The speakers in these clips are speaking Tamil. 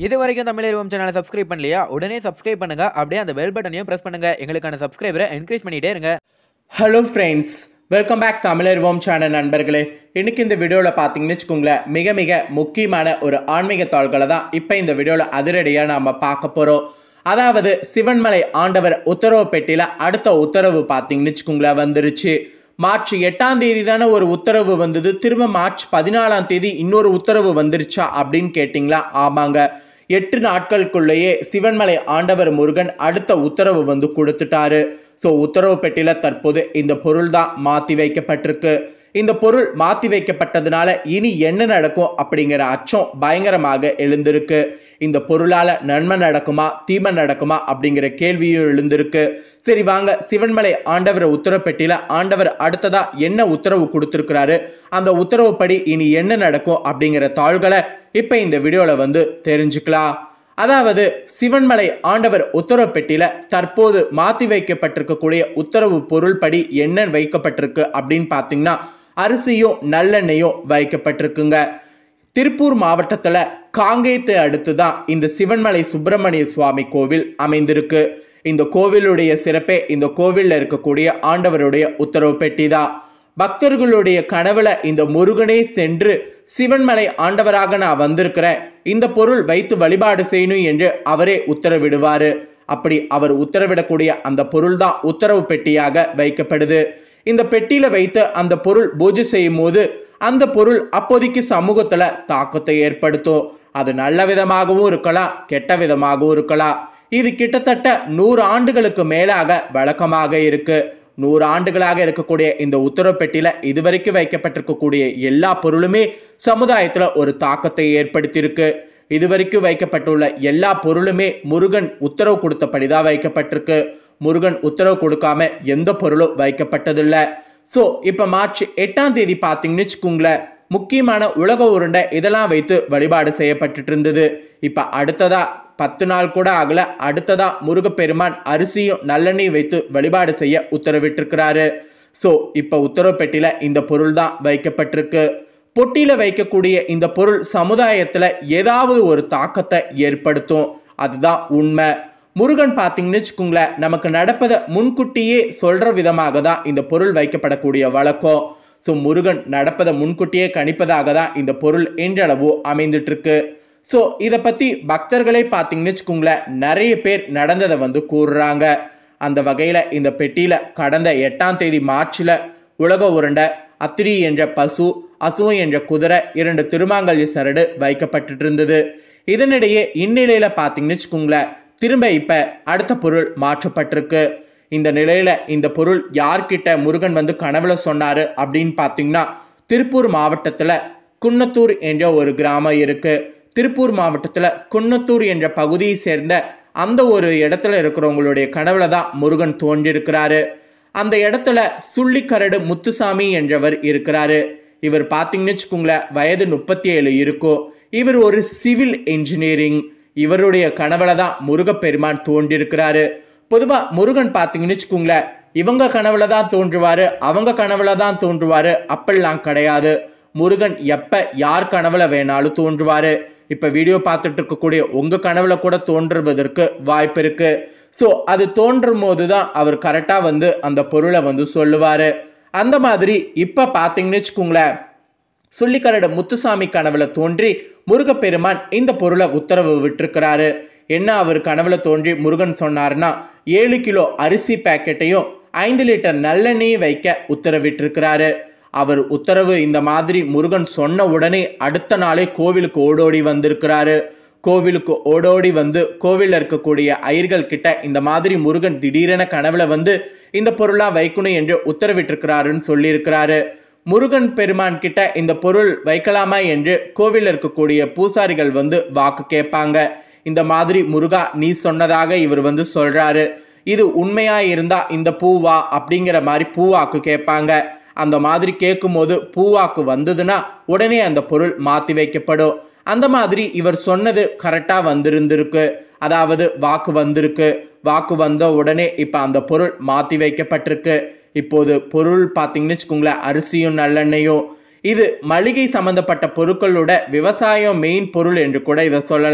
இது வரைக்கும் தமிழ் சேனலை சப்ஸ்கிரைப் பண்ணலையா உடனே சப்ஸ்கிரைப் பண்ணுங்க அப்படியே அந்த பெல் பட்டனையும் பிரஸ் பண்ணுங்க எங்களுக்கான சப்ஸ்கிரைபரை என்கரேஜ் பண்ணிட்டே இருங்க ஹலோ ஃப்ரெண்ட்ஸ் வெல்கம் பேக் தமிழர்வோம் சேனல் நண்பர்களே இன்னைக்கு இந்த வீடியோவில் பார்த்தீங்கன்னு வச்சுக்கோங்களேன் மிக மிக முக்கியமான ஒரு ஆன்மீக தாள்களை தான் இப்போ இந்த வீடியோவில் அதிரடியாக நாம் பார்க்க போகிறோம் அதாவது சிவன்மலை ஆண்டவர் உத்தரவு பெட்டியில் அடுத்த உத்தரவு பார்த்தீங்கன்னு வச்சுக்கோங்களேன் வந்துருச்சு மார்ச் எட்டாம் தேதி தானே ஒரு உத்தரவு வந்தது திரும்ப மார்ச் பதினாலாம் தேதி இன்னொரு உத்தரவு வந்துருச்சா அப்படின்னு கேட்டிங்களா ஆமாங்க எட்டு நாட்களுக்குள்ளேயே சிவன்மலை ஆண்டவர் முருகன் அடுத்த உத்தரவு வந்து கொடுத்துட்டாரு ஸோ உத்தரவு பெட்டியில் தற்போது இந்த பொருள் தான் மாற்றி வைக்கப்பட்டிருக்கு இந்த பொருள் மாற்றி வைக்கப்பட்டதுனால இனி என்ன நடக்கும் அப்படிங்கிற அச்சம் பயங்கரமாக எழுந்திருக்கு இந்த பொருளால் நன்மை நடக்குமா தீமை நடக்குமா அப்படிங்கிற கேள்வியும் எழுந்திருக்கு சரி வாங்க சிவன்மலை ஆண்டவர் உத்தரவு பெட்டியில் ஆண்டவர் அடுத்ததா என்ன உத்தரவு கொடுத்துருக்கிறாரு அந்த உத்தரவுப்படி இனி என்ன நடக்கும் அப்படிங்கிற தாள்களை இப்போ இந்த வீடியோவில் வந்து தெரிஞ்சுக்கலாம் அதாவது சிவன்மலை ஆண்டவர் உத்தரவு பெட்டியில தற்போது மாற்றி வைக்கப்பட்டிருக்கக்கூடிய உத்தரவு பொருள்படி என்ன வைக்கப்பட்டிருக்கு அப்படின்னு பார்த்தீங்கன்னா அரிசியும் நல்லெண்ணெயும் வைக்கப்பட்டிருக்குங்க திருப்பூர் மாவட்டத்தில் காங்கேயத்தை அடுத்து தான் இந்த சிவன்மலை சுப்பிரமணிய சுவாமி கோவில் அமைந்திருக்கு இந்த கோவிலுடைய சிறப்பே இந்த கோவிலில் இருக்கக்கூடிய ஆண்டவருடைய உத்தரவு பெட்டி தான் பக்தர்களுடைய கனவுல இந்த முருகனே சென்று சிவன்மலை ஆண்டவராக நான் வந்திருக்கிறேன் இந்த பொருள் வைத்து வழிபாடு செய்யணும் என்று அவரே உத்தரவிடுவாரு அப்படி அவர் உத்தரவிடக்கூடிய அந்த பொருள் தான் உத்தரவு பெட்டியாக வைக்கப்படுது இந்த பெட்டியில வைத்து அந்த பொருள் பூஜை செய்யும் போது அந்த பொருள் அப்போதைக்கு சமூகத்துல தாக்கத்தை ஏற்படுத்தும் அது நல்ல விதமாகவும் இருக்கலாம் கெட்ட விதமாகவும் இருக்கலாம் இது கிட்டத்தட்ட நூறு ஆண்டுகளுக்கு மேலாக வழக்கமாக இருக்கு நூறு ஆண்டுகளாக இருக்கக்கூடிய இந்த உத்தரவு பெட்டியில இதுவரைக்கும் வைக்கப்பட்டிருக்கக்கூடிய எல்லா பொருளுமே சமுதாயத்துல ஒரு தாக்கத்தை ஏற்படுத்தியிருக்கு இதுவரைக்கும் வைக்கப்பட்டுள்ள எல்லா பொருளுமே முருகன் உத்தரவு கொடுத்தபடிதான் வைக்கப்பட்டிருக்கு முருகன் உத்தரவு கொடுக்காம எந்த பொருளும் வைக்கப்பட்டதில்லை ஸோ இப்போ மார்ச் எட்டாம் தேதி பார்த்தீங்கன்னு வச்சுக்கோங்களேன் முக்கியமான உலக உருண்டை இதெல்லாம் வைத்து வழிபாடு செய்யப்பட்டுட்டு இருந்தது இப்போ அடுத்ததா பத்து நாள் கூட ஆகல அடுத்ததா முருகப்பெருமான் அரிசியும் நல்லெண்ணெயும் வைத்து வழிபாடு செய்ய உத்தரவிட்டிருக்கிறாரு ஸோ இப்போ உத்தரவு பெட்டியில இந்த பொருள் தான் வைக்கப்பட்டிருக்கு பொட்டியில வைக்கக்கூடிய இந்த பொருள் சமுதாயத்துல ஏதாவது ஒரு தாக்கத்தை ஏற்படுத்தும் அதுதான் உண்மை முருகன் பார்த்தீங்கன்னு வச்சுக்கோங்களேன் நமக்கு நடப்பதை முன்கூட்டியே சொல்ற விதமாக தான் இந்த பொருள் வைக்கப்படக்கூடிய வழக்கம் ஸோ முருகன் நடப்பதை முன்கூட்டியே கணிப்பதாக தான் இந்த பொருள் இன்றளவோ அமைந்துட்டு இருக்கு ஸோ இதை பற்றி பக்தர்களே பார்த்தீங்கன்னு வச்சுக்கோங்களேன் நிறைய பேர் நடந்ததை வந்து கூறுறாங்க அந்த வகையில் இந்த பெட்டியில் கடந்த எட்டாம் தேதி மார்ச்சில் உலக உருண்டை அத்திரி என்ற பசு அசுவம் என்ற குதிரை இரண்டு திருமாங்கல்ய சரடு வைக்கப்பட்டுட்டு இருந்தது இதனிடையே இந்நிலையில் பார்த்தீங்கன்னு வச்சுக்கோங்களேன் திரும்ப இப்போ அடுத்த பொருள் மாற்றப்பட்டிருக்கு இந்த நிலையில இந்த பொருள் யார்கிட்ட முருகன் வந்து கனவுல சொன்னாரு அப்படின்னு பார்த்தீங்கன்னா திருப்பூர் மாவட்டத்தில் குன்னத்தூர் என்ற ஒரு கிராமம் இருக்கு திருப்பூர் மாவட்டத்தில் குன்னத்தூர் என்ற பகுதியை சேர்ந்த அந்த ஒரு இடத்துல இருக்கிறவங்களுடைய கனவுல தான் முருகன் தோன்றியிருக்கிறாரு அந்த இடத்துல சுள்ளிக்கரடு முத்துசாமி என்றவர் இருக்கிறாரு இவர் பார்த்தீங்கன்னு வச்சுக்கோங்களேன் வயது முப்பத்தி ஏழு இருக்கும் இவர் ஒரு சிவில் இன்ஜினியரிங் இவருடைய கனவுல தான் முருகப்பெருமான் தோன்றியிருக்கிறாரு பொதுவாக முருகன் பார்த்தீங்கன்னு வச்சுக்கோங்களேன் இவங்க கனவுல தான் தோன்றுவாரு அவங்க கனவுல தான் தோன்றுவாரு அப்படிலாம் கிடையாது முருகன் எப்போ யார் கனவுல வேணாலும் தோன்றுவாரு இப்போ வீடியோ பார்த்துட்டு இருக்கக்கூடிய உங்கள் கனவுல கூட தோன்றுவதற்கு வாய்ப்பு இருக்கு ஸோ அது தோன்றும் போது தான் அவர் கரெக்டாக வந்து அந்த பொருளை வந்து சொல்லுவார் அந்த மாதிரி இப்போ பார்த்தீங்கன்னு வச்சுக்கோங்களேன் சொல்லிக்கரடு முத்துசாமி கனவுல தோன்றி முருகப்பெருமான் இந்த பொருளை உத்தரவு விட்டிருக்கிறாரு என்ன அவர் கனவுல தோன்றி முருகன் சொன்னார்னா ஏழு கிலோ அரிசி பேக்கெட்டையும் ஐந்து லிட்டர் நல்லெண்ணெயும் வைக்க உத்தரவிட்டிருக்கிறாரு அவர் உத்தரவு இந்த மாதிரி முருகன் சொன்ன உடனே அடுத்த நாளே கோவிலுக்கு ஓடோடி வந்திருக்கிறாரு கோவிலுக்கு ஓடோடி வந்து கோவிலில் இருக்கக்கூடிய ஐயர்கள் கிட்ட இந்த மாதிரி முருகன் திடீரென கனவுல வந்து இந்த பொருளா வைக்கணும் என்று உத்தரவிட்டிருக்கிறாருன்னு சொல்லியிருக்கிறாரு முருகன் பெருமான் கிட்ட இந்த பொருள் வைக்கலாமா என்று கோவிலில் இருக்கக்கூடிய பூசாரிகள் வந்து வாக்கு கேட்பாங்க இந்த மாதிரி முருகா நீ சொன்னதாக இவர் வந்து சொல்றாரு இது உண்மையா இருந்தா இந்த பூவா அப்படிங்கிற மாதிரி பூவாக்கு கேட்பாங்க அந்த மாதிரி கேட்கும்போது பூவாக்கு வந்ததுன்னா உடனே அந்த பொருள் மாற்றி வைக்கப்படும் அந்த மாதிரி இவர் சொன்னது கரெக்டாக வந்திருந்திருக்கு அதாவது வாக்கு வந்திருக்கு வாக்கு வந்த உடனே இப்போ அந்த பொருள் மாற்றி வைக்கப்பட்டிருக்கு இப்போது பொருள் பார்த்தீங்கன்னு வச்சுக்கோங்களேன் அரிசியும் நல்லெண்ணெயும் இது மளிகை சம்பந்தப்பட்ட பொருட்களோட விவசாயம் மெயின் பொருள் என்று கூட இதை சொல்லலாம்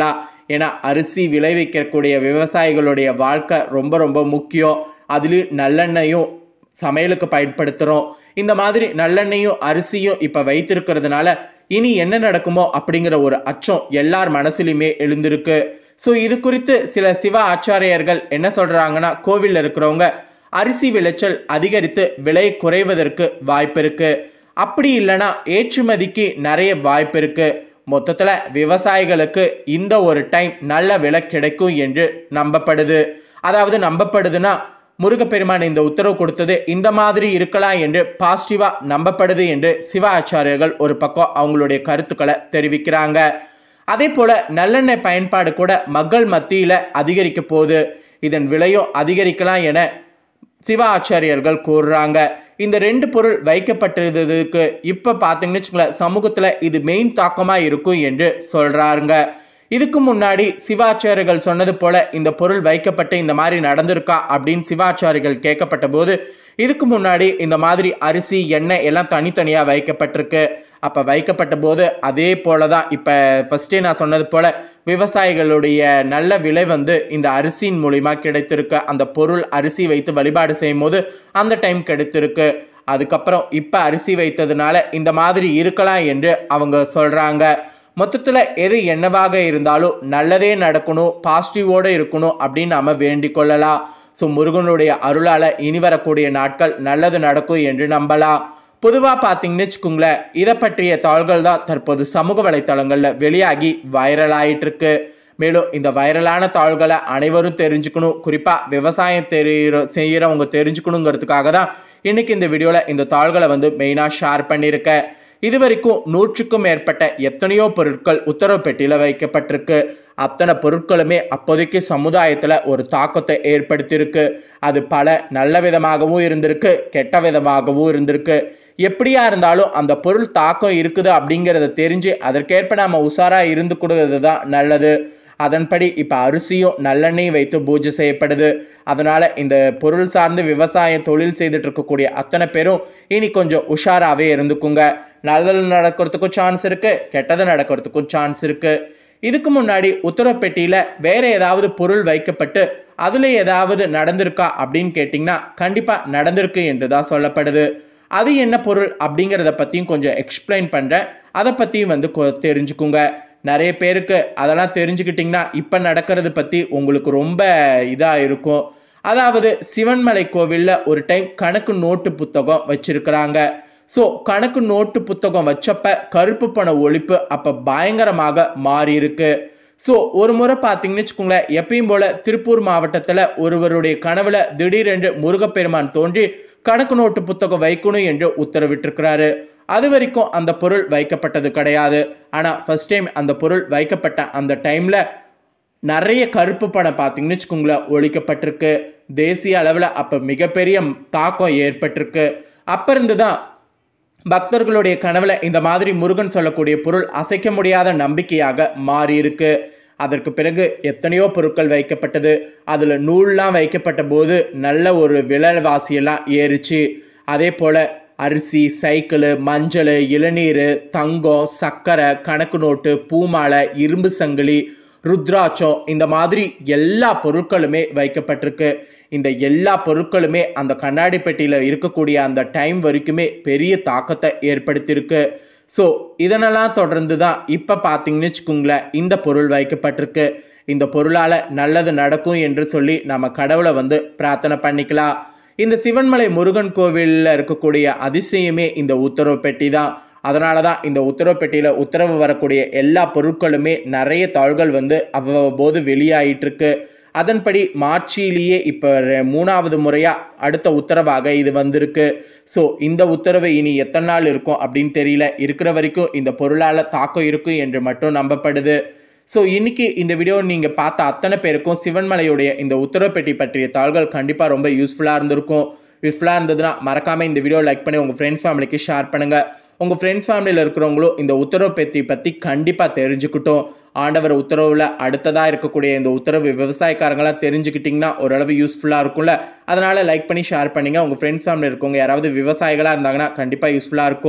ஏன்னா அரிசி விளைவிக்கக்கூடிய விவசாயிகளுடைய வாழ்க்கை ரொம்ப ரொம்ப முக்கியம் அதுலேயும் நல்லெண்ணெயும் சமையலுக்கு பயன்படுத்துகிறோம் இந்த மாதிரி நல்லெண்ணெயும் அரிசியும் இப்போ வைத்திருக்கிறதுனால இனி என்ன நடக்குமோ அப்படிங்கிற ஒரு அச்சம் எல்லார் மனசுலையுமே எழுந்திருக்கு ஸோ இது குறித்து சில சிவ ஆச்சாரியர்கள் என்ன சொல்கிறாங்கன்னா கோவிலில் இருக்கிறவங்க அரிசி விளைச்சல் அதிகரித்து விலை குறைவதற்கு வாய்ப்பு இருக்கு அப்படி இல்லைன்னா ஏற்றுமதிக்கு நிறைய வாய்ப்பு இருக்கு மொத்தத்தில் விவசாயிகளுக்கு இந்த ஒரு டைம் நல்ல விலை கிடைக்கும் என்று நம்பப்படுது அதாவது நம்பப்படுதுன்னா முருகப்பெருமான் இந்த உத்தரவு கொடுத்தது இந்த மாதிரி இருக்கலாம் என்று பாசிட்டிவா நம்பப்படுது என்று சிவ ஆச்சாரியர்கள் ஒரு பக்கம் அவங்களுடைய கருத்துக்களை தெரிவிக்கிறாங்க அதே போல நல்லெண்ணெய் பயன்பாடு கூட மக்கள் மத்தியில அதிகரிக்க போகுது இதன் விலையும் அதிகரிக்கலாம் என சிவ ஆச்சாரியர்கள் கூறுறாங்க இந்த ரெண்டு பொருள் வைக்கப்பட்டிருந்ததுக்கு இப்போ பார்த்தீங்கன்னு வச்சுக்கோங்களேன் சமூகத்தில் இது மெயின் தாக்கமாக இருக்கும் என்று சொல்கிறாருங்க இதுக்கு முன்னாடி சிவாச்சாரியர்கள் சொன்னது போல இந்த பொருள் வைக்கப்பட்டு இந்த மாதிரி நடந்திருக்கா அப்படின்னு சிவாச்சாரிகள் கேட்கப்பட்ட போது இதுக்கு முன்னாடி இந்த மாதிரி அரிசி எண்ணெய் எல்லாம் தனித்தனியாக வைக்கப்பட்டிருக்கு அப்போ வைக்கப்பட்ட போது அதே போல தான் இப்போ ஃபஸ்ட்டே நான் சொன்னது போல விவசாயிகளுடைய நல்ல விலை வந்து இந்த அரிசியின் மூலிமா கிடைத்திருக்கு அந்த பொருள் அரிசி வைத்து வழிபாடு செய்யும் போது அந்த டைம் கிடைத்திருக்கு அதுக்கப்புறம் இப்போ அரிசி வைத்ததுனால இந்த மாதிரி இருக்கலாம் என்று அவங்க சொல்கிறாங்க மொத்தத்தில் எது என்னவாக இருந்தாலும் நல்லதே நடக்கணும் பாசிட்டிவோடு இருக்கணும் அப்படின்னு நம்ம வேண்டிக் கொள்ளலாம் ஸோ முருகனுடைய அருளால் இனி வரக்கூடிய நாட்கள் நல்லது நடக்கும் என்று நம்பலாம் பொதுவாக பார்த்தீங்கன்னு வச்சுக்கோங்களேன் இதை பற்றிய தாள்கள் தான் தற்போது சமூக வலைத்தளங்களில் வெளியாகி வைரல் ஆயிட்டு இருக்கு மேலும் இந்த வைரலான தாள்களை அனைவரும் தெரிஞ்சுக்கணும் குறிப்பாக விவசாயம் தெரிகிற செய்கிறவங்க தெரிஞ்சுக்கணுங்கிறதுக்காக தான் இன்னைக்கு இந்த வீடியோவில் இந்த தாள்களை வந்து மெயினாக ஷேர் பண்ணியிருக்கேன் இது வரைக்கும் நூற்றுக்கும் மேற்பட்ட எத்தனையோ பொருட்கள் உத்தரவு பெட்டியில் வைக்கப்பட்டிருக்கு அத்தனை பொருட்களுமே அப்போதைக்கு சமுதாயத்தில் ஒரு தாக்கத்தை ஏற்படுத்தியிருக்கு அது பல நல்ல விதமாகவும் இருந்திருக்கு கெட்ட விதமாகவும் இருந்திருக்கு எப்படியா இருந்தாலும் அந்த பொருள் தாக்கம் இருக்குது அப்படிங்கிறத தெரிஞ்சு அதற்கேற்ப நம்ம உஷாராக இருந்து கொடுக்கிறது தான் நல்லது அதன்படி இப்போ அரிசியும் நல்லெண்ணெயும் வைத்து பூஜை செய்யப்படுது அதனால் இந்த பொருள் சார்ந்து விவசாய தொழில் செய்துட்டு இருக்கக்கூடிய அத்தனை பேரும் இனி கொஞ்சம் உஷாராகவே இருந்துக்குங்க நல்லது நடக்கிறதுக்கும் சான்ஸ் இருக்குது கெட்டது நடக்கிறதுக்கும் சான்ஸ் இருக்குது இதுக்கு முன்னாடி உத்தரப்பெட்டியில் வேற ஏதாவது பொருள் வைக்கப்பட்டு அதில் ஏதாவது நடந்திருக்கா அப்படின்னு கேட்டிங்கன்னா கண்டிப்பாக நடந்திருக்கு என்று தான் சொல்லப்படுது அது என்ன பொருள் அப்படிங்கிறத பற்றியும் கொஞ்சம் எக்ஸ்பிளைன் பண்ணுறேன் அதை பற்றியும் வந்து கொ- தெரிஞ்சுக்குங்க நிறைய பேருக்கு அதெல்லாம் தெரிஞ்சுக்கிட்டிங்கன்னா இப்போ நடக்கிறது பற்றி உங்களுக்கு ரொம்ப இதாக இருக்கும் அதாவது சிவன்மலை கோவிலில் ஒரு டைம் கணக்கு நோட்டு புத்தகம் வச்சிருக்கிறாங்க ஸோ கணக்கு நோட்டு புத்தகம் வச்சப்ப கருப்பு பண ஒழிப்பு அப்போ பயங்கரமாக மாறி இருக்கு ஸோ ஒரு முறை பார்த்தீங்கன்னு வச்சுக்கோங்களேன் எப்பயும் போல திருப்பூர் மாவட்டத்தில் ஒருவருடைய கனவுல திடீரென்று முருகப்பெருமான் தோன்றி கணக்கு நோட்டு புத்தகம் வைக்கணும் என்று உத்தரவிட்டிருக்கிறாரு அது வரைக்கும் அந்த பொருள் வைக்கப்பட்டது கிடையாது ஆனால் ஃபர்ஸ்ட் டைம் அந்த பொருள் வைக்கப்பட்ட அந்த டைமில் நிறைய கருப்பு பணம் பார்த்தீங்கன்னு வச்சுக்கோங்களேன் ஒழிக்கப்பட்டிருக்கு தேசிய அளவில் அப்போ மிகப்பெரிய தாக்கம் ஏற்பட்டிருக்கு அப்போ இருந்து தான் பக்தர்களுடைய கனவுல இந்த மாதிரி முருகன் சொல்லக்கூடிய பொருள் அசைக்க முடியாத நம்பிக்கையாக மாறி இருக்கு அதற்கு பிறகு எத்தனையோ பொருட்கள் வைக்கப்பட்டது அதில் நூல்லாம் வைக்கப்பட்ட போது நல்ல ஒரு விலைவாசியெல்லாம் ஏறிச்சு அதே போல் அரிசி சைக்கிள் மஞ்சள் இளநீர் தங்கம் சர்க்கரை கணக்கு நோட்டு பூமாலை இரும்பு சங்கிலி ருத்ராட்சம் இந்த மாதிரி எல்லா பொருட்களுமே வைக்கப்பட்டிருக்கு இந்த எல்லா பொருட்களுமே அந்த கண்ணாடி பெட்டியில் இருக்கக்கூடிய அந்த டைம் வரைக்குமே பெரிய தாக்கத்தை ஏற்படுத்தியிருக்கு ஸோ இதனெல்லாம் தொடர்ந்து தான் இப்போ பார்த்தீங்கன்னு வச்சுக்கோங்களேன் இந்த பொருள் வைக்கப்பட்டிருக்கு இந்த பொருளால் நல்லது நடக்கும் என்று சொல்லி நம்ம கடவுளை வந்து பிரார்த்தனை பண்ணிக்கலாம் இந்த சிவன்மலை முருகன் கோவிலில் இருக்கக்கூடிய அதிசயமே இந்த உத்தரவு பெட்டி தான் அதனால தான் இந்த உத்தரவு பெட்டியில் உத்தரவு வரக்கூடிய எல்லா பொருட்களுமே நிறைய தாள்கள் வந்து அவ்வப்போது வெளியாயிட்டு இருக்கு அதன்படி மார்ச்சிலேயே இப்போ மூணாவது முறையாக அடுத்த உத்தரவாக இது வந்திருக்கு ஸோ இந்த உத்தரவு இனி எத்தனை நாள் இருக்கும் அப்படின்னு தெரியல இருக்கிற வரைக்கும் இந்த பொருளால் தாக்கம் இருக்கும் என்று மட்டும் நம்பப்படுது ஸோ இன்னைக்கு இந்த வீடியோ நீங்கள் பார்த்த அத்தனை பேருக்கும் சிவன்மலையுடைய இந்த உத்தரவு பெட்டி பற்றிய தாள்கள் கண்டிப்பாக ரொம்ப யூஸ்ஃபுல்லாக இருந்திருக்கும் யூஸ்ஃபுல்லாக இருந்ததுன்னா மறக்காமல் இந்த வீடியோ லைக் பண்ணி உங்கள் ஃப்ரெண்ட்ஸ் ஃபேமிலிக்கு ஷேர் பண்ணுங்கள் உங்கள் ஃப்ரெண்ட்ஸ் ஃபேமிலியில் இருக்கிறவங்களும் இந்த உத்தரவு பெட்டி பற்றி கண்டிப்பாக தெரிஞ்சுக்கிட்டோம் ஆண்டவர் உத்தரவில் அடுத்ததாக இருக்கக்கூடிய இந்த உத்தரவு விவசாயக்காரங்களாம் தெரிஞ்சுக்கிட்டிங்கன்னா ஓரளவு யூஸ்ஃபுல்லாக இருக்கும்ல அதனால் லைக் பண்ணி ஷேர் பண்ணுங்கள் உங்கள் ஃப்ரெண்ட்ஸ் ஃபேமிலி இருக்கவங்க யாராவது விவசாயிகளாக இருந்தாங்கன்னா கண்டிப்பாக யூஸ்ஃபுல்லாக இருக்கும்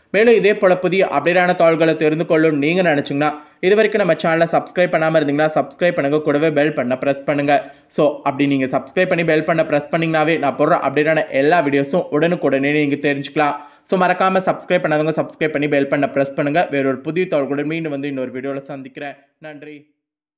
மேலும் இதே போல புதிய அப்டேட்டான தாள்களை தெரிந்து கொள்ளும் நீங்கள் நினச்சிங்கன்னா இது வரைக்கும் நம்ம சேனலை சப்ஸ்கிரைப் பண்ணாமல் இருந்தீங்கன்னா சப்ஸ்கிரைப் பண்ணுங்க கூடவே பெல் பண்ண ப்ரெஸ் பண்ணுங்க ஸோ அப்படி நீங்கள் சப்ஸ்கிரைப் பண்ணி பெல் பண்ண ப்ரெஸ் பண்ணிங்கனாவே நான் போடுற அப்டேட்டான எல்லா வீடியோஸும் உடனுக்குடனே நீங்கள் தெரிஞ்சுக்கலாம் ஸோ மறக்காமல் சப்ஸ்கிரைப் பண்ணாதவங்க சப்ஸ்கிரைப் பண்ணி பெல் பண்ண ப்ரெஸ் பண்ணுங்க வேறொரு புதிய தாள்களுடன் மீண்டும் வந்து இன்னொரு வீடியோவில் சந்திக்கிறேன் நன்றி